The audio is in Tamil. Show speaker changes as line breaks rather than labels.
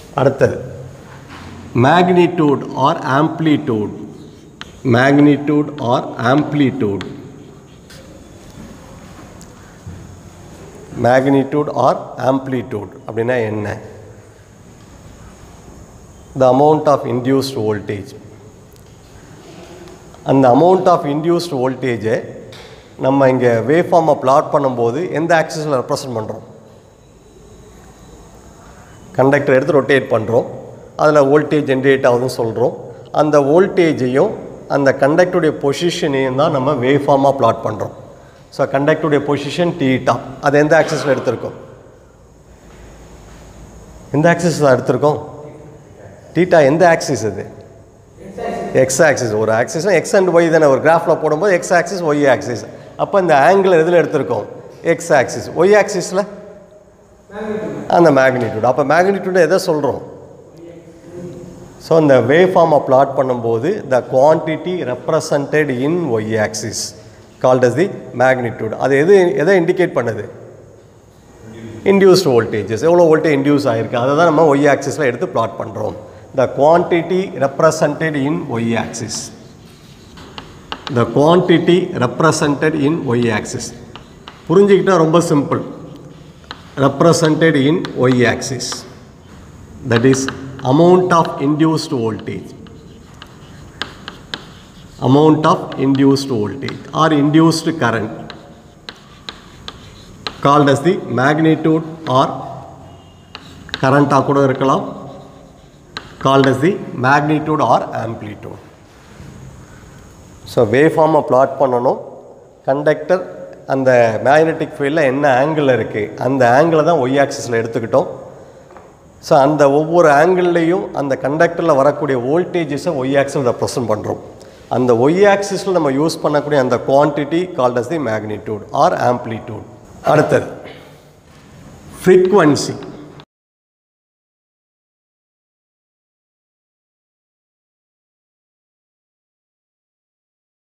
அடுத்தது magnitude or amplitude magnitude or amplitude magnitude or amplitude அப்படின்னா என்ன the amount of induced voltage அந்த அமௌண்ட் ஆஃப் இன்டியூஸ்ட் வோல்டேஜை நம்ம இங்கே வேவ் ஃபார்மை பிளாட் பண்ணும்போது எந்த ஆக்சிஸில் ரெப்ரசன்ட் பண்ணுறோம் கண்டக்டர் எடுத்து ரொட்டேட் பண்ணுறோம் அதில் வோல்டேஜ் ஜென்ரேட் ஆகுதுன்னு சொல்கிறோம் அந்த வோல்டேஜையும் அந்த கண்டக்டருடைய பொசிஷனையும் தான் நம்ம வேவ் ஃபார்மாக பிளாட் பண்ணுறோம் ஸோ கண்டக்டருடைய பொசிஷன் டீட்டா அது எந்த ஆக்சிஸில் எடுத்திருக்கோம் எந்த ஆக்சிஸில் எடுத்திருக்கோம் டீட்டா எந்த ஆக்சிஸ் இது எக்ஸ் ஆக்சிஸ் ஒரு ஆக்சிஸ்னா எக்ஸ் அண்ட் ஒய் தானே ஒரு கிராஃபில் போடும்போது எக்ஸ் ஆக்சிஸ் ஒய் ஆக்சிஸ் அப்போ இந்த ஆங்கிள் எதில் எடுத்திருக்கோம் எக்ஸ் ஆக்சிஸ் ஒய் ஆக்சிஸில் அந்த மேக்னிடியூட் அப்போ மேக்னிடியூட் எதை சொல்கிறோம் ஸோ இந்த வேவ் ஃபார்மை பிளாட் பண்ணும்போது the quantity represented in Y axis called as the magnitude அது எது எதை இண்டிகேட் பண்ணுது இன்டியூஸ்ட் வோல்டேஜஸ் எவ்வளோ வோல்டேஜ் இன்டியூஸ் ஆகிருக்கு அதை தான் நம்ம ஒய் ஆக்சிஸில் எடுத்து பிளாட் பண்ணுறோம் the quantity represented in Y axis the quantity represented in Y axis புரிஞ்சுக்கிட்டா ரொம்ப simple represented in y axis that is amount of induced voltage amount of induced voltage or induced current called as the magnitude or current ஆ கூட இருக்கலாம் called as the magnitude or amplitude so wave ஃபார்மை பிளாட் பண்ணணும் கண்டக்டர் அந்த மேக்னெட்டிக் ஃபீல்டில் என்ன ஆங்கிள் இருக்குது அந்த ஆங்கிளை தான் ஒய் ஆக்சிஸில் எடுத்துக்கிட்டோம் ஸோ அந்த ஒவ்வொரு ஆங்கிள்லேயும் அந்த கண்டக்டரில் வரக்கூடிய வோல்டேஜஸை ஒய் ஆக்சில் ரெப்ரசன்ட் பண்ணுறோம் அந்த ஒய் ஆக்சிஸில் நம்ம யூஸ் பண்ணக்கூடிய அந்த quantity called as the magnitude or amplitude அடுத்தது ஃப்ரீக்வன்சி